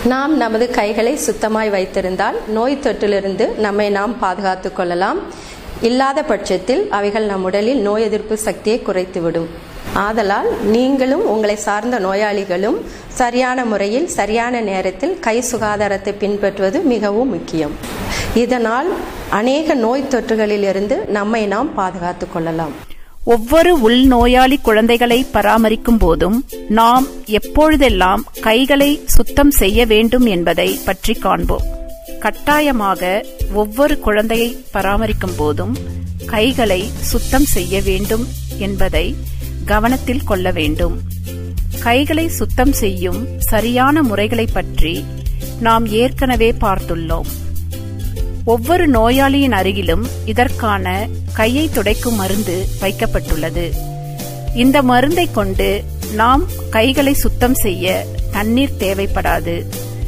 நாம் நமது கைகளை சுத்தமாய் வைத்திருந்தால் நோய் தொற்றிலிருந்து நம்மை நாம் பாதுகாத்துக் கொள்ளலாம் இல்லாத பட்சத்தில் அவைகள் நம் உடலில் நோய் எதிர்ப்பு சக்தியை குறைத்துவிடும் ஆதலால் நீங்களும் உங்களை சார்ந்த நோயாளிகளும் சரியான முறையில் சரியான நேரத்தில் கை சுகாதாரத்தை பின்பற்றுவது மிகவும் முக்கியம் இதனால் அநேக நோய் தொற்றுகளிலிருந்து நம்மை நாம் பாதுகாத்துக் கொள்ளலாம் ஒவ்வொரு உள்நோயாளி குழந்தைகளை பராமரிக்கும் போதும் நாம் எப்பொழுதெல்லாம் கைகளை சுத்தம் செய்ய வேண்டும் என்பதை பற்றி காண்போம் கட்டாயமாக ஒவ்வொரு குழந்தையை பராமரிக்கும் போதும் கைகளை சுத்தம் செய்ய வேண்டும் என்பதை கவனத்தில் கொள்ள வேண்டும் கைகளை சுத்தம் செய்யும் சரியான முறைகளை பற்றி நாம் ஏற்கனவே பார்த்துள்ளோம் ஒவ்வொரு நோயாளியின் அருகிலும் இதற்கான கையை துடைக்கும் மருந்து வைக்கப்பட்டுள்ளது இந்த மருந்தை கொண்டு நாம் கைகளை சுத்தம் செய்ய தண்ணீர் தேவைப்படாது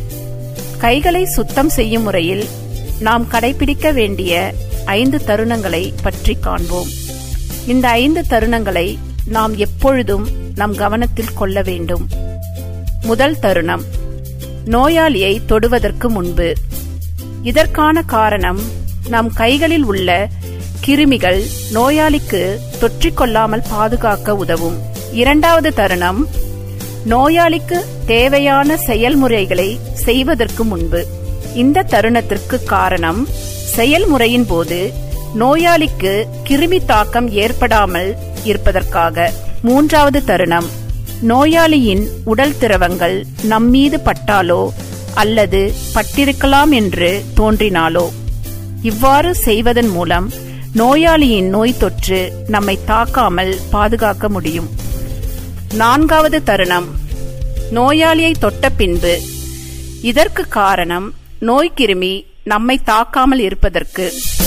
கைகளை சுத்தம் செய்யும் முறையில் நாம் கடைபிடிக்க வேண்டிய ஐந்து தருணங்களை பற்றி காண்போம் இந்த ஐந்து தருணங்களை நாம் எப்பொழுதும் நம் கவனத்தில் கொள்ள வேண்டும் முதல் தருணம் நோயாளியை தொடுவதற்கு முன்பு இதற்கான காரணம் நம் கைகளில் உள்ள கிருமிகள் நோயாளிக்கு தொற்றிக்கொள்ளாமல் பாதுகாக்க உதவும் இரண்டாவது தருணம் நோயாளிக்கு தேவையான செயல்முறைகளை செய்வதற்கு முன்பு இந்த தருணத்திற்கு காரணம் செயல்முறையின் போது நோயாளிக்கு கிருமி தாக்கம் ஏற்படாமல் இருப்பதற்காக மூன்றாவது தருணம் நோயாளியின் உடல் திரவங்கள் நம்மீது பட்டாலோ அல்லது பட்டிருக்கலாம் என்று தோன்றினாலோ இவ்வாறு செய்வதன் மூலம் நோயாளியின் நோய் தொற்று நம்மை தாக்காமல் பாதுகாக்க முடியும் நான்காவது தருணம் நோயாளியை தொட்ட பின்பு இதற்கு காரணம் நோய்க்கிருமி நம்மை தாக்காமல் இருப்பதற்கு